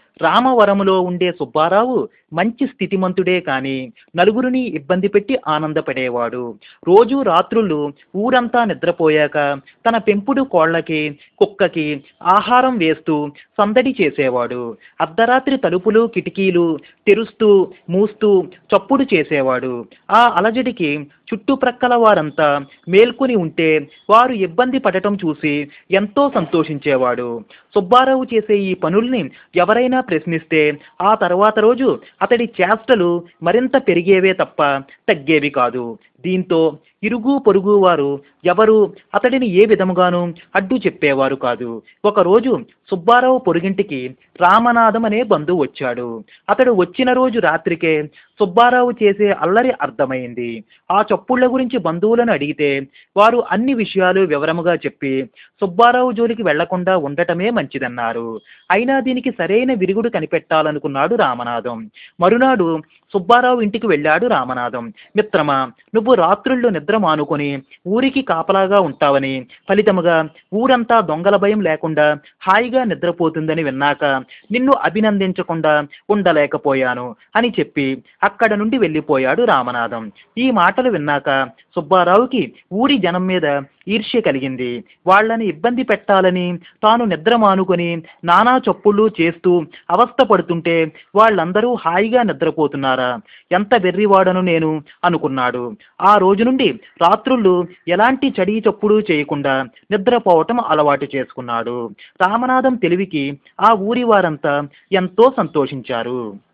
రామవరములో ఉండే సుబ్బారావు మంచి స్థితిమంతుడే కాని నలుగురిని ఇబ్బంది పెట్టి ఆనందపడేవాడు రోజు రాత్రులు ఊరంతా నిద్రపోయాక తన పెంపుడు కోళ్ళకి కుక్కకి ఆహారం వేస్తూ సందడి చేసేవాడు అర్ధరాత్రి తలుపులు కిటికీలు తెరుస్తూ మూస్తూ చప్పుడు చేసేవాడు ఆ అలజడికి చుట్టుప్రక్కల వారంతా మేల్కొని ఉంటే వారు ఇబ్బంది పడటం చూసి ఎంతో సంతోషించేవాడు సుబ్బారావు చేసే ఈ పనుల్ని ఎవరైనా ప్రశ్నిస్తే ఆ తర్వాత రోజు అతడి చేష్టలు మరింత పెరిగేవే తప్ప తగ్గేవి కాదు దీంతో ఇరుగు పొరుగు వారు ఎవరు అతడిని ఏ విధముగానూ అడ్డు చెప్పేవారు కాదు ఒకరోజు సుబ్బారావు పొరుగింటికి రామనాథం అనే బంధువు వచ్చాడు అతడు వచ్చిన రోజు రాత్రికే సుబ్బారావు చేసే అల్లరి అర్థమైంది ఆ చప్పుళ్ళ గురించి బంధువులను అడిగితే వారు అన్ని విషయాలు వివరముగా చెప్పి సుబ్బారావు జోలికి వెళ్లకుండా ఉండటమే మంచిదన్నారు అయినా దీనికి సరైన విరుగుడు కనిపెట్టాలనుకున్నాడు రామనాథం మరునాడు సుబ్బారావు ఇంటికి వెళ్ళాడు రామనాథం మిత్రమా నువ్వు రాత్రుళ్ళు నిద్ర మానుకొని ఊరికి కాపలాగా ఉంటావని ఫలితముగా ఊరంతా దొంగల భయం లేకుండా హాయిగా నిద్రపోతుందని విన్నాక నిన్ను అభినందించకుండా ఉండలేకపోయాను అని చెప్పి అక్కడ నుండి వెళ్ళిపోయాడు రామనాథం ఈ మాటలు విన్నాక సుబ్బారావుకి ఊరి జనం మీద ఈర్ష్య కలిగింది వాళ్ళని ఇబ్బంది పెట్టాలని తాను నిద్ర మానుకొని నానా చప్పుళ్ళు చేస్తూ అవస్థ పడుతుంటే వాళ్ళందరూ హాయిగా నిద్రపోతున్నారా ఎంత వెర్రివాడను నేను అనుకున్నాడు ఆ రోజు నుండి రాత్రుళ్ళు ఎలాంటి చడి చప్పుడు చేయకుండా నిద్రపోవటం అలవాటు చేసుకున్నాడు రామనాథం తెలివికి ఆ ఊరి వారంతా ఎంతో సంతోషించారు